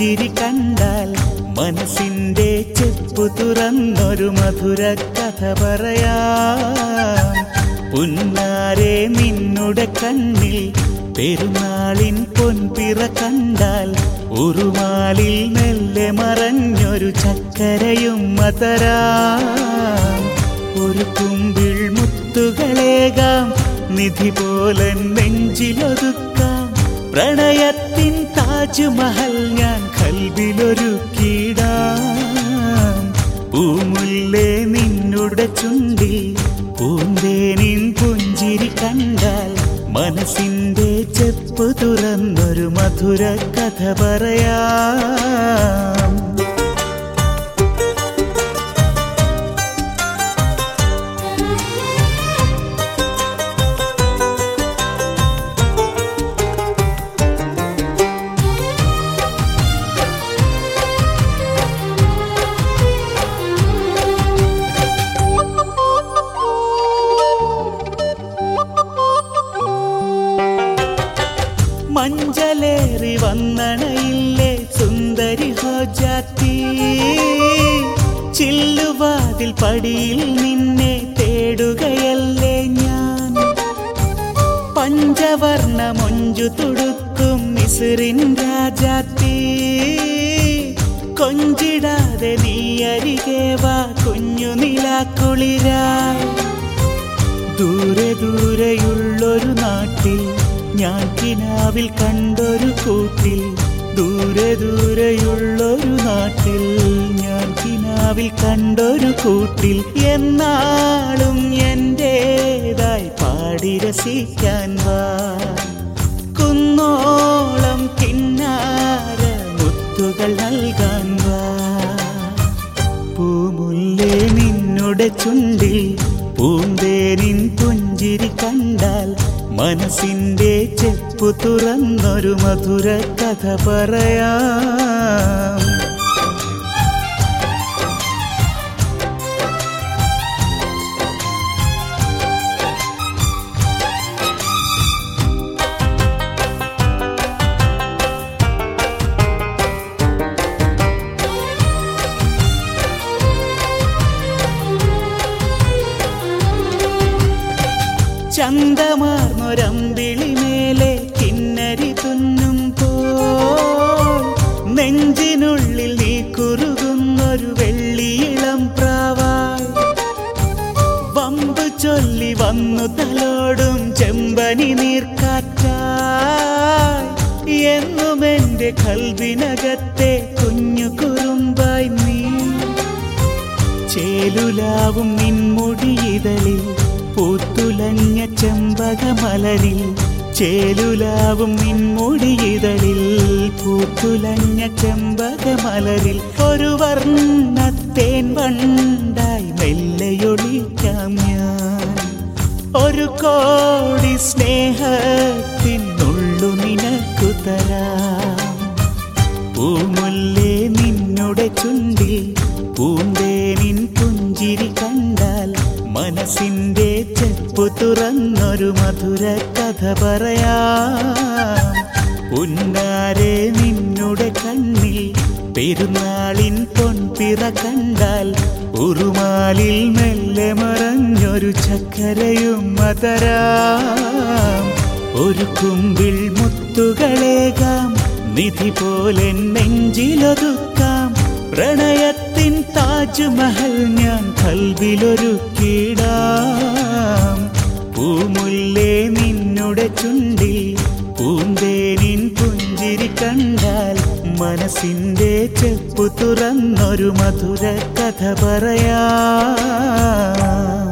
പുഞ്ചിരി കണ്ടാൽ മനസ്സിന്റെ ചെപ്പു തുറന്നൊരു മധുര കഥ പറയാം പുന്നാരെ നിന്നുടെ കണ്ണിൽ പെരുന്നാളിൻ പൊൻപിറ കണ്ടാൽ ഉറുമാലിൽ മെല്ലെ മറഞ്ഞൊരു ചക്കരയും മതരാം ഒരു കുമ്പിൾ മുത്തുകളേകാം നിധി പോലെ നെഞ്ചിലൊതുക്കാം പ്രണയത്തിൻ താജ്മഹൽ ഞാൻ കൽവിലൊരുക്കിടാം പൂമുല്ലേ നിന്നുടെ ചുണ്ടിൽ പൂന്തേനിൻ പുഞ്ചിരി കണ്ടാൽ മനസ്സിന്റെ ചെപ്പ് തുറന്നൊരു മധുര കഥ പറയാം മഞ്ചലേറി വന്നണയില്ലേ സുന്ദരി ഹോജാത്തി ചില്ലുവാതിൽ പടിയിൽ നിന്നെ തേടുകയല്ലേ ഞാൻ പഞ്ചവർണ്ണ മൊഞ്ചു തുടുക്കും മിസിറിൻ രാജാത്തി കൊഞ്ചിടാതെ നീ അരികെ വാ കുഞ്ഞു നിലാക്കുളിരായി ദൂരെ ദൂരെയുള്ളൊരു നാട്ടിൽ ഞാൻ കിനാവിൽ കണ്ടൊരു കൂട്ടിൽ ദൂരെ ദൂരെയുള്ളൊരു നാട്ടിൽ ഞാൻ കിനാവിൽ കണ്ടൊരു കൂട്ടിൽ എന്നാളും എന്റേതായി പാടി രസിക്കാൻ വാ കുന്നോളം കിന്നാര മുത്തുകൾ നൽകാൻ വാ പൂമുല്ലേ നിന്നുടെ ചുണ്ടിൽ പൂന്തേനിൻ പുഞ്ചിരി കണ്ടാൽ മനസ്സിന്റെ ചെപ്പു തുറന്നൊരു മധുര കഥ പറയാം ചന്തമാർന്നൊരമ്പിളി മേലെ കിന്നരി തുന്നുമ്പോൾ നെഞ്ചിനുള്ളിൽ നീ കുറുകുന്നൊരു വെള്ളിയിളം പ്രാവാൾ വമ്പ് ചൊല്ലി വന്നു തലോടും ചെമ്പനി നീർക്കാറ്റായി എന്നും എന്റെ കൽവിനകത്തെ കുഞ്ഞു കുറുമ്പായി നീ ചേലുലാവും നിൻമുടിയിതളിൽ പൂത്തുലഞ്ഞ ചെമ്പകമലരിൽ ചേലുലാവും നിൻമുടിയിതളിൽ പൂത്തുലഞ്ഞ ചെമ്പകമലരിൽ ഒരു വർണ്ണത്തേൻ വണ്ടായി മെല്ലയൊളിക്കാം ഞാൻ ഒരു കോടി സ്നേഹത്തിനുള്ളു നിനക്കു തരാം പൂമുല്ലേ നിന്നുടെ ചുണ്ടിൽ പൂന്തേനിൻ പുഞ്ചിരി കണ്ടാൽ മനസ്സിന്റെ ചെപ്പു തുറന്നൊരു മധുര കഥ പറയാം ഉന്നാരെ നിന്നുടെ കണ്ണിൽ പെരുന്നാളിൻ പൊൻപിറ കണ്ടാൽ ഉറുമാലിൽ മെല്ലെ മറഞ്ഞൊരു ചക്കരയും മതരാം ഒരു കുമ്പിൾ മുത്തുകളേകാം നിധി പോലെ നെഞ്ചിലൊതുക്കാം പ്രണയത്തിൻ താജ്മഹൽ ഞാൻ കൽവിലൊരുക്കിടാം പൂമുല്ലേ നിന്നുടെ ചുണ്ടിൽ പൂന്തേനിൻ പുഞ്ചിരി കണ്ടാൽ മനസ്സിന്റെ ചെപ്പു തുറന്നൊരു മധുര കഥ പറയാം